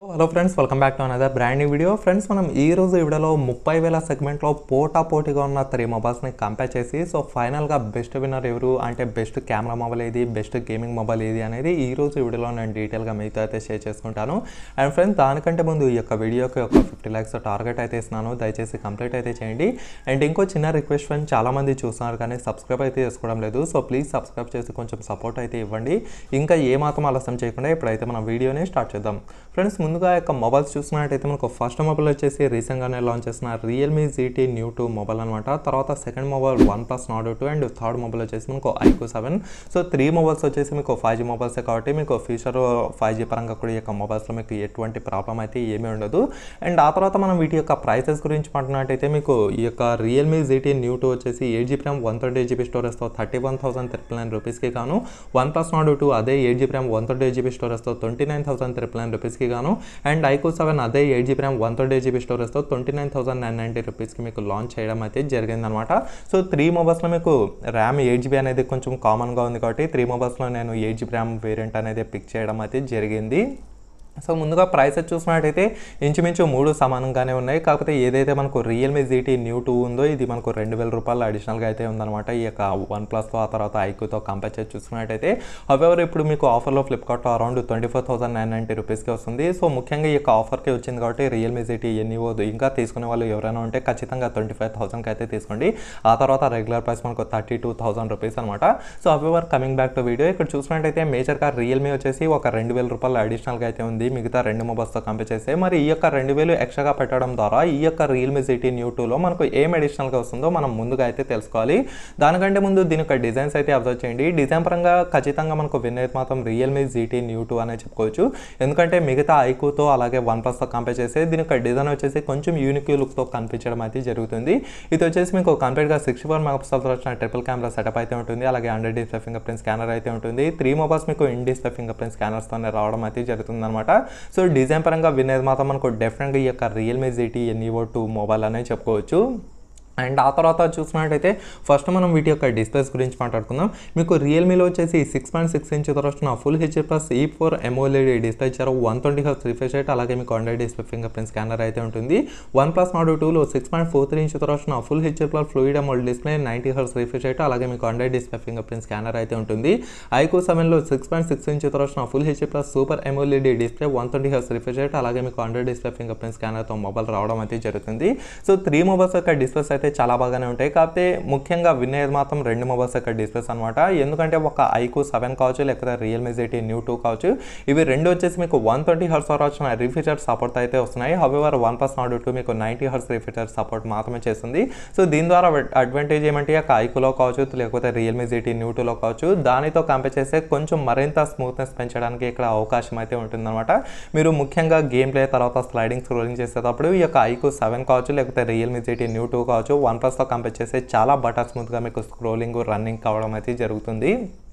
hello friends welcome back to another brand new video friends మనం ఈ రోజు ఈ వీడియోలో ముప్పై వేల సెగ్మెంట్లో పోటా పోటీగా ఉన్న త్రీ మొబైల్స్ని కంపేర్ చేసి సో ఫైనల్గా బెస్ట్ విన్నర్ ఎవరు అంటే బెస్ట్ కెమెరా మొబైల్ ఏది బెస్ట్ గేమింగ్ మొబైల్ ఏది అనేది ఈ రోజు ఈ వీడియోలో నేను డీటెయిల్గా మీతో అయితే షేర్ చేసుకుంటాను అండ్ ఫ్రెండ్స్ దానికంటే ముందు ఈ యొక్క వీడియోకి ఒక ఫిఫ్టీ ల్యాక్స్ టార్గెట్ అయితే ఇస్తున్నాను దయచేసి కంప్లీట్ అయితే చేయండి అండ్ ఇంకో చిన్న రిక్వెస్ట్ ఫ్రెండ్ చాలామంది చూస్తున్నారు కానీ సబ్స్క్రైబ్ అయితే చేసుకోవడం లేదు సో ప్లీజ్ సబ్స్క్రైబ్ చేసి కొంచెం సపోర్ట్ అయితే ఇవ్వండి ఇంకా ఏ మాత్రం ఆలస్యం చేయకుండా ఇప్పుడైతే మనం వీడియోని స్టార్ట్ చేద్దాం ఫ్రెండ్స్ ముందుగా యొక్క మొబైల్స్ చూసుకున్నట్టయితే మనకు ఫస్ట్ మొబైల్ వచ్చేసి రీసెంట్గానే లాంచ్ చేసిన Realme GT new two mobile అనమాట తర్వాత second mobile OnePlus Nord two and third mobile వచ్చేసి మనకు iQOO seven so three mobiles వచ్చేసి మీకు ఫైవ్ జీ మొబైల్సే కాబట్టి మీకు ఫ్యూచర్ ఫైవ్ జీ పరంగా కూడా ఈ యొక్క మొబైల్స్లో మీకు ఎటువంటి ప్రాబ్లం అయితే ఏమీ ఉండదు అండ్ ఆ తర్వాత మనం వీటి యొక్క ప్రైసెస్ గురించి మాట్లాడినట్టయితే మీకు ఈ యొక్క రియల్మీ జీటీ న్యూ టూ వచ్చేసి eight GB RAM one twenty GB స్టోరేజ్తో thirty one thousand triple nine రూపీస్కి గాను వన్ ప్లస్ నాట్ టూ అదే eight GB RAM one twenty GB స్టోరేజ్తో twenty nine thousand triple nine రూపీస్కి గాను అండ్ ఐకో సెవెన్ అదే eight GB RAM one twenty GB స్టోరేజ్తో twenty nine thousand nine ninety రూపీస్కి మీకు లాంచ్ చేయడం అయితే జరిగిందనమాట సో త్రీ మొబైల్స్లో మీకు ర్యామ్ ఎయిట్ జీబీ అనేది కొంచెం కామన్గా ఉంది కాబట్టి త్రీ మొబైల్స్లో నేను ఎయిట్ జీబీ ర్యామ్ వేరియంట్ అనేది పిక్ చేయడం అయితే జరిగింది సో ముందుగా ప్రైసెస్ చూసినట్టయితే ఇంచుమించు మూడు సమానంగానే ఉన్నాయి కాకపోతే ఏదైతే మనకు రియల్మీ జీటీ న్యూ టూ ఉందో ఇది మనకు రెండు వేల రూపాయలు అడిషనల్గా అయితే ఉందన్నమాట ఈ యొక్క వన్ ప్లస్తో ఆ తర్వాత ఐక్యూతో కంపేర్ చేసి చూసుకున్నట్టయితే హవెవర్ ఇప్పుడు మీకు ఆఫర్లో ఫ్లిప్కార్ట్లో around twenty four thousand nine ninety రూపీస్కి వస్తుంది సో ముఖ్యంగా ఈ యొక్క ఆఫర్కి వచ్చింది కాబట్టి రియల్మీ జీటీ ఎన్ఈఓ ఇంకా తీసుకునే వాళ్ళు ఎవరైనా ఉంటే ఖచ్చితంగా ట్వంటీ ఫైవ్ థౌసండ్కి అయితే తీసుకోండి ఆ తర్వాత రెగ్యులర్ ప్రైస్ మనకు థర్టీ టూ థౌసండ్ రూపీస్ అనమాట so however coming back to video ఇక్కడ చూసినట్టయితే మేజర్గా రియల్మీ వచ్చేసి ఒక రెండు వేల రూపాయలు అడిషనల్గా అయితే ఉంది మిగతా రెండు మొబైల్స్తో కంపేర్ చేస్తే మరి ఈ యొక్క రెండు వేలు ఎక్స్ట్రాగా పెట్టడం ద్వారా ఈ యొక్క రియల్మీ సిటీ న్యూ టూలో మనకు ఏం అడిషనల్గా వస్తుందో మనం ముందుగా అయితే తెలుసుకోవాలి దానికంటే ముందు దీని యొక్క డిజైన్స్ అయితే అబ్జర్వ్ చేయండి డిజైన్ పరంగా ఖచ్చితంగా మనకు విన్ అయితే మాత్రం రియల్మీ జీటీ న్యూ టూ అనే చెప్పుకోవచ్చు ఎందుకంటే మిగతా ఐకూతో అలాగే వన్ ప్లస్తో కంపేర్ చేస్తే దీని యొక్క డిజైన్ వచ్చేసి కొంచెం యూనిక్ లుక్తో కనిపించడం అయితే జరుగుతుంది ఇది వచ్చేసి మీకు కంప్లీట్గా సిక్స్టీ ఫోర్ మెగాపిక్సల్తో వచ్చిన ట్రిపుల్ కెమెరా సెటప్ అయితే ఉంటుంది అలాగే hundred display finger print scanner అయితే ఉంటుంది త్రీ మొబైల్స్ మీకు ఇన్ డిస్ప్లే ఫింగర్ ప్రింట్ స్కానర్స్తోనే రావడం అయితే జరుగుతుంది అనమాట సో డిజైన్ పరంగా వినేది మాత్రం మనకు డెఫినెట్గా ఈ యొక్క Realme GT Neo two mobile అనే చెప్పుకోవచ్చు అండ్ ఆ తర్వాత చూసినట్టయితే ఫస్ట్ మనం వీటి యొక్క డిస్ప్లేస్ గురించి మాట్లాడుకుందాం మీకు రియల్మీలో వచ్చేసి సిక్స్ పాయింట్ సిక్స్ ఇంచ్ వస్తున్న full H plus E four AMOLED display ఇచ్చారు one twenty H refresh rate అలాగే మీకు hundred display finger print scanner అయితే ఉంటుంది వన్ ప్లస్ నాడు టూలో six point four three inch వస్తున్న full H plus fluid AMOLED display ninety hertz refresh rate అలాగే మీకు hundred display finger print scanner అయితే ఉంటుంది ఐకో సెవెన్లో సిక్స్ పాయింట్ సిక్స్ ఇంచ్ వస్తున్న full H plus super AMOLED display one twenty hertz refresh rate అలాగే మీకు hundred display finger print స్కానర్తో mobile రావడం అయితే జరుగుతుంది సో త్రీ మొబైల్స్ యొక్క డిస్ప్లేస్ అయితే చాలా బాగానే ఉంటాయి కాకపోతే ముఖ్యంగా వినేది మాత్రం రెండు మొబైల్స్ యొక్క డిస్ప్లేస్ అనమాట ఎందుకంటే ఒక ఐకూ సెవెన్ కావచ్చు లేకపోతే రియల్మీ జీటీ న్యూ టూ కావచ్చు ఇవి రెండు వచ్చేసి మీకు వన్ ట్వంటీ హర్స్ వరకు వచ్చిన రిఫ్రిజర్ సపోర్ట్ అయితే వస్తున్నాయి however OnePlus Nord two మీకు నైంటీ హర్స్ రిఫ్రిజర్ సపోర్ట్ మాత్రమే చేస్తుంది సో దీని ద్వారా అడ్వాంటేజ్ ఏమంటే ఒక ఐకూలో కావచ్చు లేకపోతే రియల్మీ జీటీ న్యూ టూలో కావచ్చు దానితో కంపేర్ చేస్తే కొంచెం మరింత స్మూత్నెస్ పెంచడానికి ఇక్కడ అవకాశం అయితే ఉంటుందన్నమాట మీరు ముఖ్యంగా గేమ్ ప్లే తర్వాత స్లైడింగ్ స్క్రోలింగ్ చేసేటప్పుడు ఈ యొక్క ఐకూ సెవెన్ కావచ్చు లేకపోతే రియల్మీ జీటీ న్యూ టూ కావచ్చు వన్ ప్లస్తో కంపేర్ చేస్తే చాలా బటర్ స్మూత్గా మీకు స్క్రోలింగ్ రన్నింగ్ కావడం అయితే జరుగుతుంది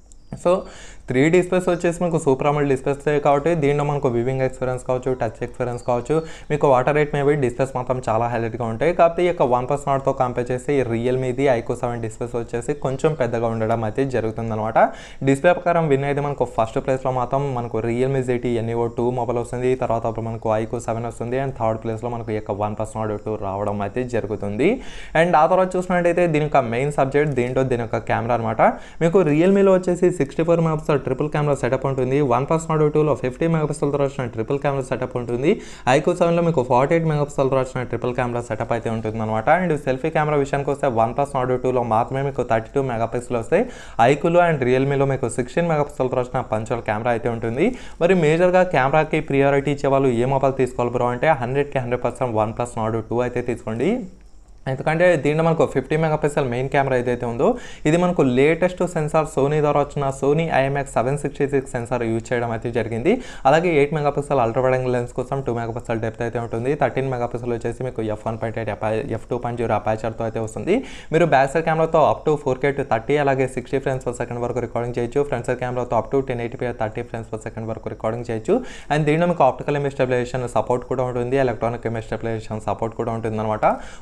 సో త్రీ డిస్ప్లేస్ వచ్చేసి మీకు సూపర్ అమల్ డిస్ప్లేస్ కాబట్టి దీంట్లో మనకు వివింగ్ ఎక్స్పీరియన్స్ కావచ్చు టచ్ ఎక్స్పీరియన్స్ కావచ్చు మీకు వాటర్ రేట్ మేబీ డిస్ప్లేస్ మాత్రం చాలా హైలైట్గా ఉంటాయి కాకపోతే ఈ యొక్క వన్ ప్లస్ నాట్తో కంపేర్ చేసి ఈ రియల్మీది ఐకో సెవెన్ డిస్ప్లేస్ వచ్చేసి కొంచెం పెద్దగా ఉండడం అయితే జరుగుతుంది అనమాట డిస్ప్లే ప్రకారం విన్ అయితే మనకు ఫస్ట్ ప్లేస్లో మాత్రం మనకు Realme GT Neo two mobile వస్తుంది తర్వాత అప్పుడు మనకు ఐకో సెవెన్ వస్తుంది అండ్ థర్డ్ ప్లేస్లో మనకు ఈ యొక్క వన్ ప్లస్ నాట్ టూ రావడం అయితే జరుగుతుంది అండ్ ఆ తర్వాత చూసినట్టయితే దీని యొక్క మెయిన్ సబ్జెక్ట్ దీంట్లో దీని యొక్క కెమెరా అనమాట మీకు రియల్మీలో వచ్చేసి sixty four megapixel triple camera setup ఉంటుంది వన్ ప్లస్ నాట్ టూలో ఫిఫ్టీ మెగాపిక్సల్తో వచ్చిన ట్రిపుల్ కెమెరా సెటప్ ఉంటుంది ఐకో సెవెన్లో మీకు ఫార్టీ ఎయిట్ మెగాపిక్సల్తో వచ్చిన ట్రిపుల్ కెమెరా సెటప్ అయితే ఉంటుంది అనమాట అండ్ సెల్ఫీ కెమెరా విషయానికి వస్తే వన్ ప్లస్ నాట్ టూలో మాత్రమే మీకు థర్టీ టూ మెగాపిక్సల్ వస్తాయి ఐకులో అండ్ రియల్మీలో మీకు సిక్స్టీన్ మెగాపిక్సల్తో వచ్చిన పంచల్ కెమెరా అయితే ఉంటుంది మరి మేజర్గా కెమెరాకి ప్రియారిటీ ఇచ్చే వాళ్ళు ఏ మొబైల్ తీసుకోవాలి బ్రో అంటే హండ్రెడ్కి hundred percent OnePlus Nord two అయితే తీసుకోండి ఎందుకంటే దీంట్లో మనకు ఫిఫ్టీ మెగాపిక్సెల్ మెయిన్ కెమెరా ఏదైతే ఉందో ఇది మనకు లేటెస్ట్ సెన్సార్ సోనీ ద్వారా వచ్చిన Sony IMX seven sixty six sensor use చేయడం అయితే జరిగింది అలాగే eight megapixel ultra wide lens కోసం టూ మెగాపిక్సెల్ డెప్త్ అయితే ఉంటుంది థర్టీన్ మెగాపిక్సెల్ వచ్చేసి మీకు F one point eight F two point zero అపాచర్తో అయితే వస్తుంది మీరు బ్యాక్ సైడ్ కెమెరాతో up to four K to thirty అలాగే సిక్స్టీ ఫ్రేమ్స్ పర్ సెకండ్ వరకు రికార్డింగ్ చేయొచ్చు ఫ్రంట్ సైడ్ కెమెరాతో up to ten eighty thirty frames per second వరకు రికార్డింగ్ చేయొచ్చు అండ్ దీంట్లో మీకు ఆప్టికల్ ఇమేజ్ స్టెబిలైజేషన్ సపోర్ట్ కూడా ఉంటుంది ఎలక్ట్రానిక్ ఇమేజ్ స్టెబిలైజేషన్ సపోర్ట్ కూడా ఉంటుంది అనమాట ముఖ్యంగా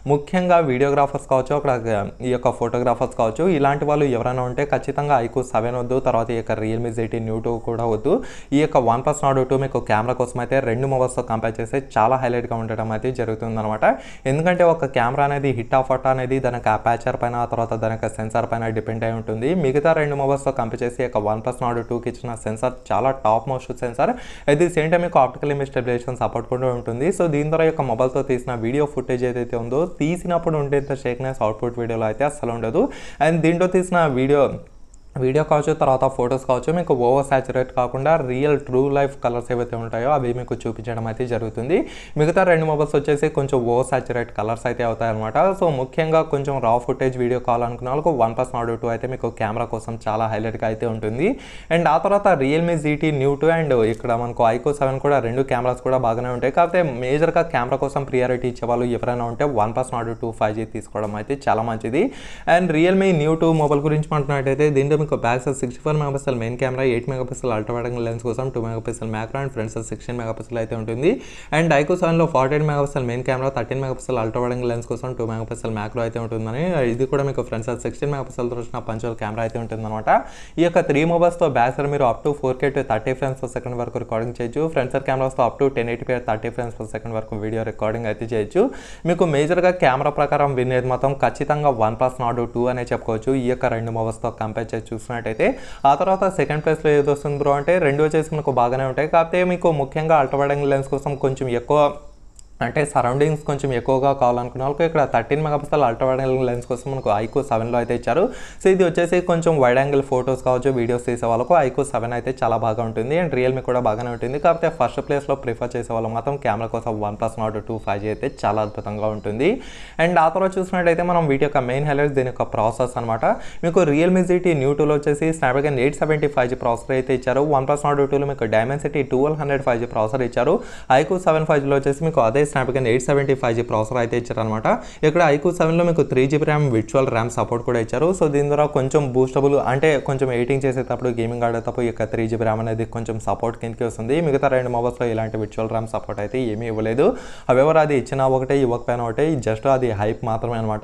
ముఖ్యంగా వీడియోగ్రాఫర్స్ కావచ్చు అక్కడ ఈ యొక్క ఫోటోగ్రాఫర్స్ కావచ్చు ఇలాంటి వాళ్ళు ఎవరైనా ఉంటే ఖచ్చితంగా ఐకూ సెవెన్ వద్దు తర్వాత ఈ యొక్క రియల్మీ జెటీ న్యూ టూ కూడా వద్దు ఈ యొక్క వన్ ప్లస్ నాట్ టూ మీకు కెమెరా కోసం అయితే రెండు మొబైల్స్తో కంపేర్ చేస్తే చాలా హైలైట్గా ఉండడం అయితే జరుగుతుంది అనమాట ఎందుకంటే ఒక కెమెరా అనేది హిట్ ఆఫ్ అట్ అనేది దానికి అపాచర్ పైన తర్వాత దానికి సెన్సార్ పైన డిపెండ్ అయి ఉంటుంది మిగతా రెండు మొబైల్స్తో కంపేర్ చేసి ఒక వన్ ప్లస్ నాట్ టూకి ఇచ్చిన సెన్సార్ చాలా టాప్ మోస్ట్ సెన్సార్ అది సేమ్ టైం మీకు ఆప్టికల్ ఇమేజ్ స్టెబిలేషన్ సపోర్ట్ కూడా ఉంటుంది సో దీని ద్వారా ఈ యొక్క మొబైల్తో తీసిన వీడియో ఫుటేజ్ ఏదైతే ఉందో తీసినప్పుడు ఉండేంత షేక్నెస్ అవుట్పుట్ వీడియోలో అయితే అస్సలు ఉండదు అండ్ దీంట్లో తీసిన వీడియో వీడియో కావచ్చు తర్వాత ఫొటోస్ కావచ్చు మీకు ఓవర్ సాచురేట్ కాకుండా రియల్ ట్రూ లైఫ్ కలర్స్ ఏవైతే ఉంటాయో అవి మీకు చూపించడం అయితే జరుగుతుంది మిగతా రెండు మొబైల్స్ వచ్చేసి కొంచెం ఓవర్ సాచురేట్ కలర్స్ అయితే అవుతాయి అనమాట సో ముఖ్యంగా కొంచెం రా ఫుటేజ్ వీడియో కావాలనుకున్న వాళ్ళకు వన్ ప్లస్ నాట్ టూ అయితే మీకు కెమెరా కోసం చాలా హైలైట్గా అయితే ఉంటుంది అండ్ ఆ తర్వాత Realme GT new two and ఇక్కడ మనకు ఐకో సెవెన్ కూడా రెండు కెమెరాస్ కూడా బాగానే ఉంటాయి కాకపోతే మేజర్గా కెమెరా కోసం ప్రియారిటీ ఇచ్చే వాళ్ళు ఎవరైనా ఉంటే OnePlus Nord two five G తీసుకోవడం అయితే చాలా మంచిది and Realme Neo two mobile గురించి మాట్లాడినట్టయితే దీంట్లో మీకు back side sixty four megapixel main camera eight megapixel ultra wide lens కోసం two megapixel macro and front side sixteen megapixel అయితే ఉంటుంది అండ్ ఐకో సెవెన్లో forty eight megapixel main camera thirteen megapixel ultra wide lens కోసం two megapixel macro అయితే ఉంటుందని ఇది కూడా మీకు ఫ్రంట్ సైడ్ సిక్స్టీన్ మెగాపిక్సెల్తో వచ్చిన పంచువల్ కెమెరా అయితే ఉంటుందన్నమాట ఈ యొక్క త్రీ మొబైల్స్తో బ్యాక్ సైడ్ మీరు up to four K to thirty frames per second వరకు రికార్డింగ్ చేయొచ్చు ఫ్రంట్ సైడ్ కెమెరాస్తో up to ten eighty thirty frames per second వరకు వీడియో రికార్డింగ్ అయితే చేయొచ్చు మీకు మేజర్గా కెమెరా ప్రకారం వినేది మాత్రం ఖచ్చితంగా వన్ ప్లస్ నాట్ టూ అనే చెప్పుకోవచ్చు ఈ యొక్క రెండు మొబైల్స్తో కంపేర్ చేసి చూసినట్టయితే ఆ తర్వాత సెకండ్ ప్లేస్లో ఏది వస్తుంది బ్రో అంటే రెండు వచ్చేసి మనకు బాగానే ఉంటాయి కాకపోతే మీకు ముఖ్యంగా అల్ట్రావైడింగ్ లెన్స్ కోసం కొంచెం ఎక్కువ అంటే సరౌండింగ్స్ కొంచెం ఎక్కువగా కావాలనుకున్న వాళ్ళకి ఇక్కడ thirteen megapixel ultra wide angle lens కోసం మనకు ఐకో సెవెన్లో అయితే ఇచ్చారు సో ఇది వచ్చేసి కొంచెం వైడ్ యాంగిల్ ఫొటోస్ కావచ్చు వీడియోస్ తీసే వాళ్ళకు ఐకో సెవెన్ అయితే చాలా బాగా ఉంటుంది అండ్ రియల్మీ కూడా బాగానే ఉంటుంది కాకపోతే ఫస్ట్ ప్లేస్లో ప్రిఫర్ చేసే వాళ్ళు మాత్రం కెమెరా కోసం OnePlus Nord two five G అయితే చాలా అద్భుతంగా ఉంటుంది అండ్ ఆ తర్వాత చూసినట్టయితే మనం వీటి యొక్క మెయిన్ హైలైట్స్ దీని యొక్క ప్రాసెస్ అనమాట మీకు రియల్మీ జీటీ న్యూ టూలో వచ్చేసి Snapdragon eight seventy five G processor అయితే ఇచ్చారు వన్ ప్లస్ నాట్ టూలో మీకు Dimensity twelve hundred five G processor ఇచ్చారు ఐకో సెవెన్ ఫైవ్ జీలో వచ్చేసి మీకు అదే Snapdragon eight seventy five G processor అయితే ఇచ్చారనమాట ఇక్కడ ఐకూ సెవెన్లో మీకు three GB RAM virtual RAM support కూడా ఇచ్చారు సో దీని ద్వారా కొంచెం బూస్టబుల్ అంటే కొంచెం ఎడిటింగ్ చేసేటప్పుడు గేమింగ్ ఆడేటప్పుడు ఈ యొక్క త్రీ జీబీ ర్యామ్ అనేది కొంచెం సపోర్ట్ కిందకి వస్తుంది మిగతా రెండు మొబైల్స్లో ఇలాంటి విర్చువల్ ర్యామ్ సపోర్ట్ అయితే ఏమీ ఇవ్వలేదు అవెవర్ అది ఇచ్చిన ఒకటే ఇవ్వకపోయినా ఒకటే జస్ట్ అది హైప్ మాత్రమే అనమాట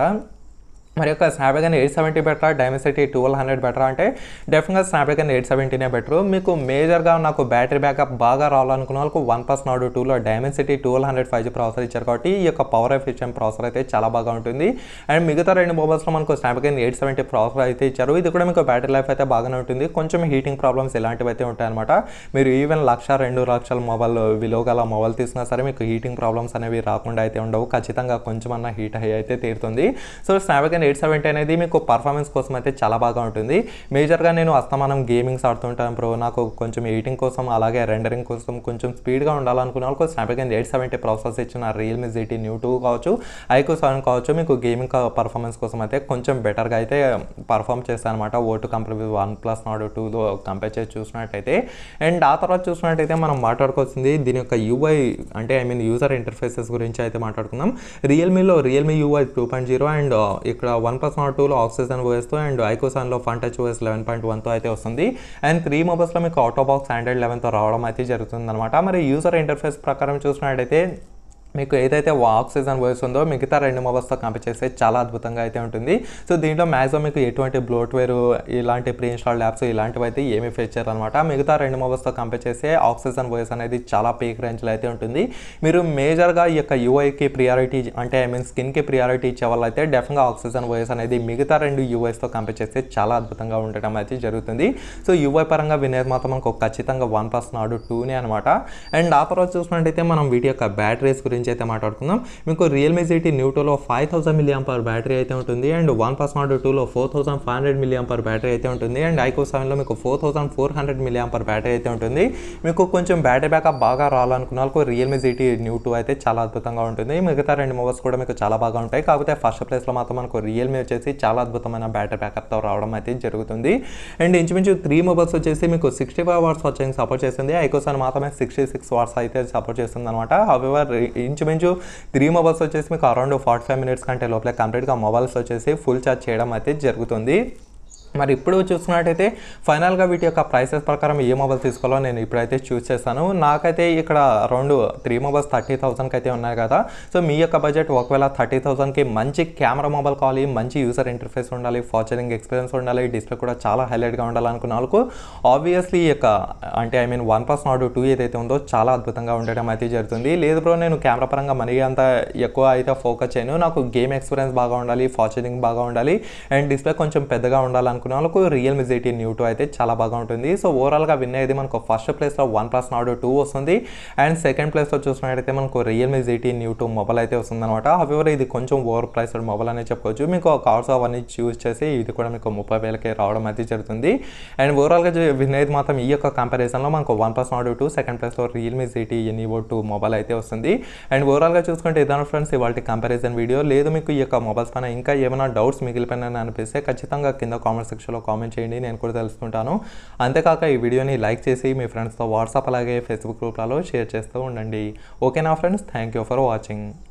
మరి యొక్క స్నాప్డ్రాగన్ ఎయిట్ సెవెంటీ బెటరా డైమెన్సిటీ ట్వెల్వ్ హండ్రెడ్ బెటరా అంటే డెఫినెట్గా స్నాప్డ్రాగన్ ఎయిట్ సెవెంటీనే బెటర్ మీకు మేజర్గా నాకు బ్యాటరీ బ్యాకప్ బాగా రావాలనుకున్న వాళ్ళకు వన్ ప్లస్ నాట్ టూలో Dimensity twelve hundred five G processor ఇచ్చారు కాబట్టి ఈ యొక్క పవర్ ఎఫిషియెంట్ ప్రాసెసర్ అయితే చాలా బాగా ఉంటుంది అండ్ మిగతా రెండు మొబైల్స్లో మనకు స్నాప్డ్రాగన్ ఎయిట్ సెవెంటీ ప్రాసెసర్ అయితే ఇచ్చారు ఇది కూడా మీకు బ్యాటరీ లైఫ్ అయితే బాగానే ఉంటుంది కొంచెం హీటింగ్ ప్రాబ్లమ్స్ ఇలాంటివి అయితే ఉంటాయన్నమాట మీరు ఈవెన్ లక్ష రెండు లక్షల మొబైల్ విలువ గల మొబైల్ తీసినా సరే మీకు హీటింగ్ ప్రాబ్లమ్స్ అనేవి రాకుండా అయితే ఉండవు ఖచ్చితంగా కొంచెం అన్న హీట్ అయ్యి అయితే తీరుతుంది సో స్నాప్డ్రాగన్ ఎయిట్ సెవెంటీ అనేది మీకు పర్ఫార్మెన్స్ కోసం అయితే చాలా బాగా ఉంటుంది మేజర్గా నేను అస్తమానం గేమింగ్స్ ఆడుతుంటాను బ్రో నాకు కొంచెం ఎయిటింగ్ కోసం అలాగే రెండరింగ్ కోసం కొంచెం స్పీడ్గా ఉండాలనుకున్న వాళ్ళకి స్నాప్డ్రాగన్ ఎయిట్ సెవెంటీ ప్రాసెస్ ఇచ్చిన రియల్మీ జీటీ న్యూ టూ కావచ్చు ఐకో సెవెన్ కావచ్చు మీకు గేమింగ్ పర్ఫార్మెన్స్ కోసం అయితే కొంచెం బెటర్గా అయితే పర్ఫామ్ చేస్తాను అనమాట ఓటు compare with OnePlus Nord టూలో కంపేర్ చేసి చూసినట్టయితే అండ్ ఆ తర్వాత చూసినట్టయితే మనం మాట్లాడుకోవాల్సింది దీని యొక్క యూఐ అంటే ఐ మీన్ యూజర్ ఇంటర్ఫేసెస్ గురించి అయితే మాట్లాడుకుందాం రియల్మీలో Realme UI two point zero and ఇక్కడ వన్ ప్లస్ నాట్ టూలో ఆక్సిజన్ ఓఎస్తో అండ్ ఐకోసాన్లో Fun Touch OS eleven point వన్తో అయితే వస్తుంది అండ్ త్రీ మొబైల్స్లో మీకు ఆటో బాక్స్ ఆండ్రాయిడ్ లెవెన్తో రావడం అయితే జరుగుతుంది అనమాట మరి యూజర్ ఇంటర్ఫేస్ ప్రకారం చూసినట్టయితే మీకు ఏదైతే ఆక్సిజన్ వాయిస్ ఉందో మిగతా రెండు మొబైల్స్తో కంపేర్ చేస్తే చాలా అద్భుతంగా అయితే ఉంటుంది సో దీంట్లో మ్యాక్సిమం మీకు ఎటువంటి బ్లోట్వేర్ ఇలాంటి ప్రీ ఇన్స్టాల్ యాప్స్ ఇలాంటివి అయితే ఏమీ ఫీచర్ అనమాట మిగతా రెండు మొబైల్స్తో కంపేర్ చేస్తే ఆక్సిజన్ వాయిస్ అనేది చాలా పీక్ రేంజ్లో అయితే ఉంటుంది మీరు మేజర్గా ఈ యొక్క యూఐకి ప్రియారిటీ అంటే ఐ మీన్ స్కిన్కి ప్రియారిటీ ఇచ్చే వాళ్ళు అయితే డెఫినెట్గా ఆక్సిజన్ వాయిస్ అనేది మిగతా రెండు యూఐస్తో కంపేర్ చేస్తే చాలా అద్భుతంగా ఉండటం అయితే జరుగుతుంది సో యూఐ పరంగా వినేది మాత్రం మనకు ఖచ్చితంగా వన్ ప్లస్ నాడు టూనే అనమాట అండ్ ఆ తర్వాత చూసినట్టయితే మనం వీటి యొక్క బ్యాటరీస్ గురించి గురించి అయితే మాట్లాడుకుందాం మీకు రియల్మీ జీటీ న్యూటోలో five thousand milliamp per battery అయితే ఉంటుంది అండ్ వన్ ప్లస్ నాట్ టూలో four thousand five hundred milliamp per battery అయితే ఉంటుంది అండ్ ఐకో సెవెన్లో మీకు four thousand four hundred milliamp per battery అయితే ఉంటుంది మీకు కొంచెం బ్యాటరీ బ్యాకప్ బాగా రావాలనుకున్న వాళ్ళకు రియల్మీ జీటీ న్యూ టూ అయితే చాలా అద్భుతంగా ఉంటుంది మిగతా రెండు మొబైల్స్ కూడా మీకు చాలా బాగా ఉంటాయి కాకపోతే ఫస్ట్ ప్లేస్లో మాత్రం మనకు రియల్మీ వచ్చేసి చాలా అద్భుతమైన బ్యాటరీ బ్యాకప్తో రావడం అయితే జరుగుతుంది అండ్ ఇంచుమించు త్రీ మొబైల్స్ వచ్చేసి మీకు సిక్స్టీ ఫైవ్ వాట్స్ వచ్చేసి సపోర్ట్ చేస్తుంది ఐకోసాన్ మాత్రమే సిక్స్టీ సిక్స్ వాట్స్ అయితే సపోర్ట్ చేస్తుంది అనమాట హవెవర్ ఇంచుమించు త్రీ మొబైల్స్ వచ్చేసి మీకు అరౌండ్ ఫార్టీ ఫైవ్ మినిట్స్ కంటే లోపలే కంప్లీట్గా మొబైల్స్ వచ్చేసి ఫుల్ ఛార్జ్ చేయడం అయితే జరుగుతుంది మరి ఇప్పుడు చూసుకున్నట్టయితే ఫైనల్గా వీటి యొక్క ప్రైసెస్ ప్రకారం ఏ మొబైల్ తీసుకోవాలో నేను ఇప్పుడైతే చూస్ చేస్తాను నాకైతే ఇక్కడ రెండు త్రీ మొబైల్స్ థర్టీ థౌసండ్కి అయితే ఉన్నాయి కదా సో మీ యొక్క బడ్జెట్ ఒకవేళ థర్టీ థౌసండ్కి మంచి కెమెరా మొబైల్ కావాలి మంచి యూసర్ ఇంటర్ఫేస్ ఉండాలి ఫార్చరింగ్ ఎక్స్పీరియన్స్ ఉండాలి డిస్ప్లే కూడా చాలా హైలైట్గా ఉండాలనుకున్న వాళ్ళకు ఆబ్వియస్లీ ఈ యొక్క అంటే I mean OnePlus Nord two ఏదైతే ఉందో చాలా అద్భుతంగా ఉండడం అయితే జరుగుతుంది లేదు బ్రో నేను కెమెరా పరంగా మరీ అంత ఎక్కువ అయితే ఫోకస్ చేయను నాకు గేమ్ ఎక్స్పీరియన్స్ బాగా ఉండాలి ఫార్చరింగ్ బాగా ఉండాలి అండ్ డిస్ప్లే కొంచెం పెద్దగా ఉండాలనుకున్న వాళ్ళకు రియల్మీ జీటీ న్యూ టూ అయితే చాలా బాగా ఉంటుంది సో ఓవరాల్గా విన్ అయ్యేది మనకు ఫస్ట్ ప్లేస్లో వన్ ప్లస్ నాట్ టూ వస్తుంది అండ్ సెకండ్ ప్లేస్లో చూసినట్టయితే మనకు Realme GT new two mobile అయితే వస్తుంది అనమాట హవెవర్ ఇది కొంచెం ఓవర్ ప్రైస్డ్ మొబైల్ అనేది చెప్పుకోవచ్చు మీకు కార్డ్స్ అవన్నీ చూస్ చేసి ఇది కూడా మీకు ముప్పై వేలకి రావడం అయితే జరుగుతుంది అండ్ ఓవరాల్గా విన్ అయ్యేది మాత్రం ఈ యొక్క కంపారిజన్లో మనకు OnePlus Nord two second ప్లేస్లో Realme GT Neo two mobile అయితే వస్తుంది అండ్ ఓవరాల్గా చూసుకుంటే ఇదాన ఫ్రెండ్స్ ఇవాళ కంపారిజన్ వీడియో లేదు మీకు ఈ యొక్క మొబైల్స్ పైన ఇంకా ఏమైనా డౌట్స్ మిగిలిపోయినని అనిపిస్తే ఖచ్చితంగా కింద కామెంట్ సెక్షన్లో కామెంట్ చేయండి నేను కూడా తెలుసుకుంటాను అంతేకాక ఈ వీడియోని లైక్ చేసి మీ ఫ్రెండ్స్తో వాట్సాప్ అలాగే ఫేస్బుక్ గ్రూప్లలో షేర్ చేస్తూ ఉండండి ఓకేనా friends thank you for watching